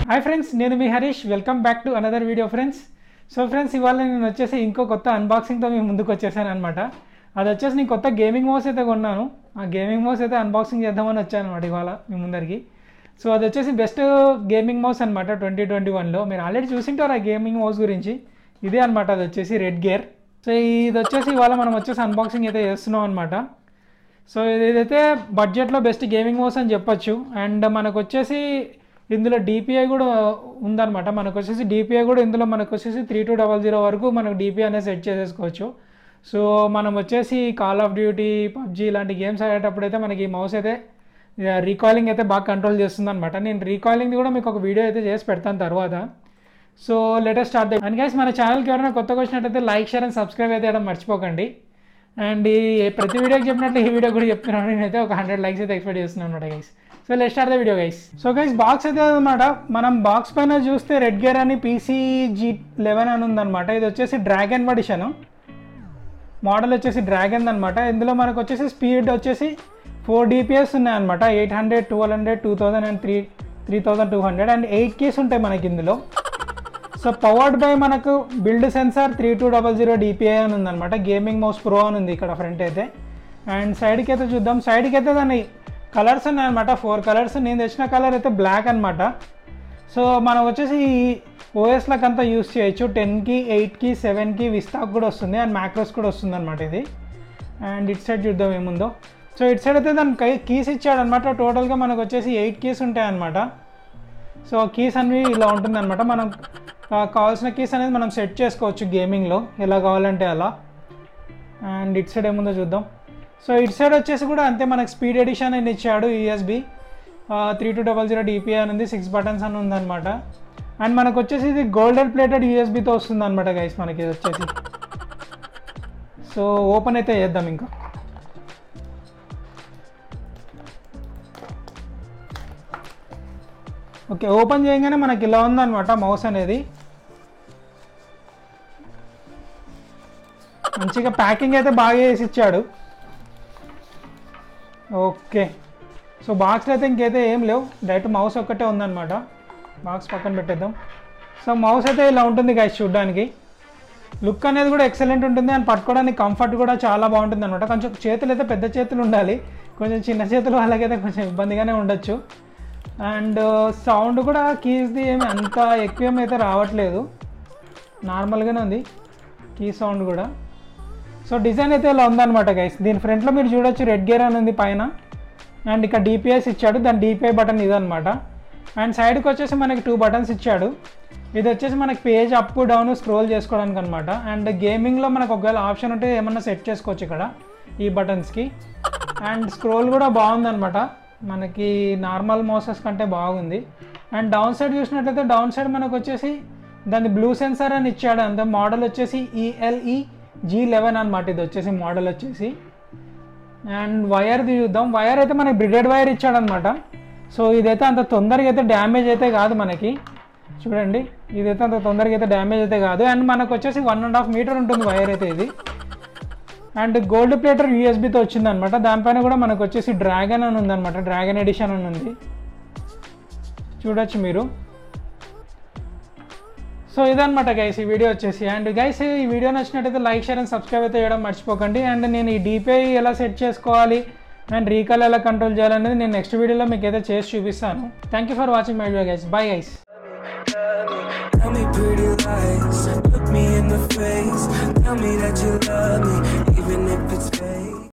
Hi friends నేను మీ Harish welcome back to another video friends so friends ఇవాళ నేను వచ్చేసి ఇంకో కొత్త అన్బాక్సింగ్తో మీ ముందుకు వచ్చేసాను అనమాట అది వచ్చేసి నేను కొత్త గేమింగ్ మౌస్ అయితే కొన్నాను ఆ గేమింగ్ మౌస్ అయితే అన్బాక్సింగ్ చేద్దామని వచ్చాను అనమాట ఇవాళ మీ ముందరికి సో అది వచ్చేసి బెస్ట్ గేమింగ్ మౌస్ అనమాట ట్వంటీ ట్వంటీ వన్లో మీరు ఆల్రెడీ చూసింటారు ఆ గేమింగ్ మౌస్ గురించి ఇదే అనమాట అది వచ్చేసి రెడ్ గేర్ సో ఇది వచ్చేసి ఇవాళ మనం వచ్చేసి అన్బాక్సింగ్ అయితే చేస్తున్నాం అనమాట సో ఇదైతే బడ్జెట్లో బెస్ట్ గేమింగ్ మౌస్ అని చెప్పొచ్చు అండ్ మనకు వచ్చేసి ఇందులో డిపిఐ కూడా ఉందన్నమాట మనకు వచ్చేసి డిపిఐ కూడా ఇందులో మనకు వచ్చేసి త్రీ టూ డబల్ జీరో వరకు మనకు డిపిఐ అనేది సెట్ చేసేసుకోవచ్చు సో మనం వచ్చేసి కాల్ ఆఫ్ డ్యూటీ పబ్జీ ఇలాంటి గేమ్స్ ఆడేటప్పుడు అయితే మనకి ఈ మౌస్ అయితే రీకాలింగ్ అయితే బాగా కంట్రోల్ చేస్తుంది అనమాట నేను రీకాలింగ్ కూడా మీకు ఒక వీడియో అయితే చేసి పెడతాను తర్వాత so latest start and guys మన ఛానల్కి ఎవరైనా కొత్తగా వచ్చినట్టయితే లైక్ షేర్ అండ్ సబ్స్క్రైబ్ అయితే చేయడం మర్చిపోకండి అండ్ ఈ ప్రతి వీడియోకి చెప్పినట్లు ఈ వీడియో కూడా చెప్తున్నాను నేనైతే ఒక హండ్రెడ్ లైక్స్ అయితే ఎక్స్పెక్ట్ చేస్తున్నాను అనమాట guys so let start the video guys so guys box అయితే అనమాట మనం బాక్స్ పైన చూస్తే రెడ్ గేర్ అని పీసీ జీ లెవెన్ అని ఉందన్నమాట ఇది వచ్చేసి డ్రాగన్ పడిషను మోడల్ వచ్చేసి డ్రాగన్ అనమాట ఇందులో మనకు వచ్చేసి స్పీడ్ వచ్చేసి ఫోర్ డిపిఎస్ ఉన్నాయన్నమాట eight hundred twelve hundred two thousand and three three thousand two hundred and eight keys ఉంటాయి మనకి ఇందులో సో పవర్డ్ బై మనకు build sensor three two double zero DPI అని ఉందన్నమాట గేమింగ్ మౌస్ ప్రో అని ఉంది ఇక్కడ ఫ్రంట్ అయితే అండ్ సైడ్కి అయితే చూద్దాం సైడ్కి అయితే దాని కలర్స్ ఉన్నాయన్నమాట ఫోర్ కలర్స్ నేను తెచ్చిన కలర్ అయితే బ్లాక్ అనమాట సో మనం వచ్చేసి ఓఎస్లకు అంతా యూస్ చేయొచ్చు టెన్కి ఎయిట్కి సెవెన్కి విస్తాక్ కూడా వస్తుంది అండ్ మ్యాక్రోస్ కూడా వస్తుంది అనమాట ఇది అండ్ ఇట్ సైడ్ చూద్దాం ఏముందో సో ఇట్ సైడ్ అయితే దాని కై కీస్ ఇచ్చాడనమాట టోటల్గా మనకు వచ్చేసి ఎయిట్ కీస్ ఉంటాయి అనమాట సో కీస్ అనేవి ఇలా ఉంటుందన్నమాట మనం ఆ, కావాల్సిన కీస్ అనేది మనం సెట్ చేసుకోవచ్చు గేమింగ్లో ఎలా కావాలంటే అలా అండ్ ఇట్ సైడ్ ఏముందో చూద్దాం సో ఇట్ సైడ్ వచ్చేసి కూడా అంతే మనకు స్పీడ్ ఎడిషన్ అని ఇచ్చాడు USB three two double zero DPI అని ఉంది సిక్స్ బటన్స్ అని ఉందన్నమాట అండ్ మనకు వచ్చేసి ఇది గోల్డెన్ ప్లేటెడ్ యూఎస్బితో వస్తుంది అనమాట గైస్ మనకి ఇది వచ్చేసి సో ఓపెన్ అయితే చేద్దాం ఇంకా ఓకే ఓపెన్ చేయగానే మనకి ఇలా ఉందన్నమాట మౌస్ అనేది మంచిగా ప్యాకింగ్ అయితే బాగా చేసి ఇచ్చాడు ఓకే సో బాక్స్లో అయితే ఇంకైతే ఏం లేవు డైరెక్ట్ మౌస్ ఒక్కటే ఉందన్నమాట బాక్స్ పక్కన పెట్టేద్దాం సో మౌస్ అయితే ఇలా ఉంటుంది గైస్ చూడడానికి లుక్ అనేది కూడా ఎక్సలెంట్ ఉంటుంది అండ్ పట్టుకోవడానికి కంఫర్ట్ కూడా చాలా బాగుంటుంది అనమాట కొంచెం చేతులు అయితే పెద్ద చేతులు ఉండాలి కొంచెం చిన్న చేతులు వాళ్ళకైతే కొంచెం ఇబ్బందిగానే ఉండొచ్చు అండ్ సౌండ్ కూడా కీస్ది ఏమి అంత ఎక్కువ ఏమైతే రావట్లేదు నార్మల్గానే ఉంది కీ సౌండ్ కూడా సో డిజైన్ అయితే ఇలా ఉందన్నమాట గైస్ దీని ఫ్రంట్లో మీరు చూడొచ్చు రెడ్ గేర్ అని ఉంది పైన అండ్ ఇక్కడ డిపిఎస్ ఇచ్చాడు దాని డిపిఐ బటన్ ఇదనమాట అండ్ సైడ్కి వచ్చేసి మనకి టూ బటన్స్ ఇచ్చాడు ఇది వచ్చేసి మనకి పేజ్ అప్ డౌన్ స్క్రోల్ చేసుకోవడానికి అనమాట అండ్ గేమింగ్లో మనకు ఒకవేళ ఆప్షన్ ఉంటే ఏమన్నా సెట్ చేసుకోవచ్చు ఇక్కడ ఈ బటన్స్కి అండ్ స్క్రోల్ కూడా బాగుందన్నమాట మనకి నార్మల్ మోసెస్ కంటే బాగుంది అండ్ డౌన్ సైడ్ చూసినట్లయితే డౌన్ సైడ్ మనకు వచ్చేసి దాని బ్లూ సెన్సార్ అని ఇచ్చాడు అంత మోడల్ వచ్చేసి ఈఎల్ఈ జీ లెవెన్ అనమాట ఇది వచ్చేసి మోడల్ వచ్చేసి అండ్ వైర్ది చూద్దాం వైర్ అయితే మనకి బ్రిడెడ్ వైర్ ఇచ్చాడనమాట సో ఇదైతే అంత తొందరగా అయితే డ్యామేజ్ అయితే కాదు మనకి చూడండి ఇదైతే అంత తొందరగా అయితే డ్యామేజ్ అయితే కాదు అండ్ మనకు వచ్చేసి వన్ అండ్ హాఫ్ మీటర్ ఉంటుంది వైర్ అయితే ఇది అండ్ గోల్డ్ ప్లేటర్ యూఎస్బితో వచ్చింది అనమాట దానిపైన కూడా మనకు వచ్చేసి డ్రాగన్ అని ఉందన్నమాట డ్రాగన్ ఎడిషన్ అని ఉంది చూడొచ్చు మీరు సో ఇదనమాట గైస్ ఈ వీడియో వచ్చేసి అండ్ గైస్ ఈ వీడియో నచ్చినట్టయితే లైక్ షేర్ అండ్ సబ్స్క్రైబ్ అయితే చేయడం మర్చిపోకండి అండ్ నేను ఈ డిపిఐ ఎలా సెట్ చేసుకోవాలి అండ్ రీకాల్ ఎలా కంట్రోల్ చేయాలనేది నేను నెక్స్ట్ వీడియోలో మీకు అయితే చేసి చూపిస్తాను thank you for watching my video guys bye guys Tell me pretty lies, look me in the face. Tell me that you love me, even if it's fake.